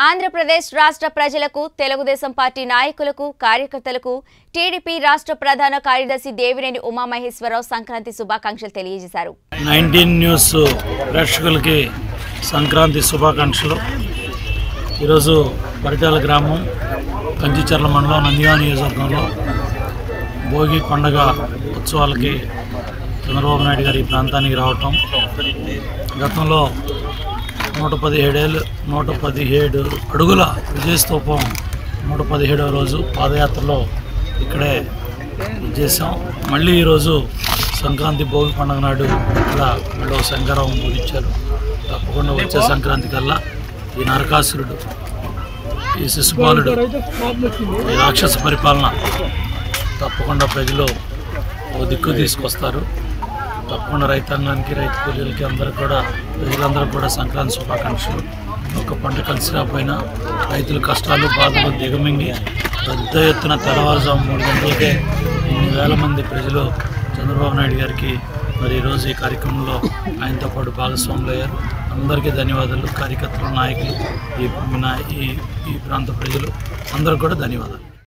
ఆంధ్రప్రదేశ్ రాష్ట్ర ప్రజలకు తెలుగుదేశం పార్టీ నాయకులకు కార్యకర్తలకు టీడీపీ రాష్ట్ర ప్రధాన కార్యదర్శి దేవినేని ఉమామహేశ్వరరావు సంక్రాంతి శుభాకాంక్షలు తెలియజేశారు నైన్టీన్ న్యూస్ ప్రేక్షకులకి సంక్రాంతి శుభాకాంక్షలు ఈరోజు పరిటాల గ్రామం కంచిచర్ల మండలం నందిగా నియోజకవర్గంలో భోగి పండగ ఉత్సవాలకి చంద్రబాబు నాయుడు గారి ఈ ప్రాంతానికి రావటం గతంలో నూట పదిహేడేళ్ళు నూట పదిహేడు అడుగుల విజయస్తూపం నూట పదిహేడవ రోజు పాదయాత్రలో ఇక్కడే చేసాం మళ్ళీ ఈరోజు సంక్రాంతి భోగి పండుగ నాడు ఇక్కడ మళ్ళీ ఒక శంకరావం పూజించారు తప్పకుండా వచ్చే సంక్రాంతి కల్లా ఈ నరకాసురుడు ఈ శిశుపాలుడు ఈ రాక్షస పరిపాలన తప్పకుండా ప్రజలు ఓ దిక్కు తీసుకొస్తారు తప్పకుండా రైతాంగానికి రైతు కూలీలకి అందరూ కూడా ప్రజలందరూ కూడా సంక్రాంతి శుభాకాంక్షలు ఒక పంట కలిసి రాకపోయినా రైతుల కష్టాలు బాధలు దిగమింగి పెద్ద ఎత్తున తెల్లవారుజాము మూడు గంటలకే ఇన్ని వేల మంది ప్రజలు చంద్రబాబు నాయుడు గారికి మరి ఈరోజు ఈ కార్యక్రమంలో ఆయనతో పాటు భాగస్వాములు అయ్యారు అందరికీ ధన్యవాదాలు కార్యకర్తలు నాయకులు ఈ ఈ ఈ ప్రాంత ప్రజలు అందరికీ కూడా ధన్యవాదాలు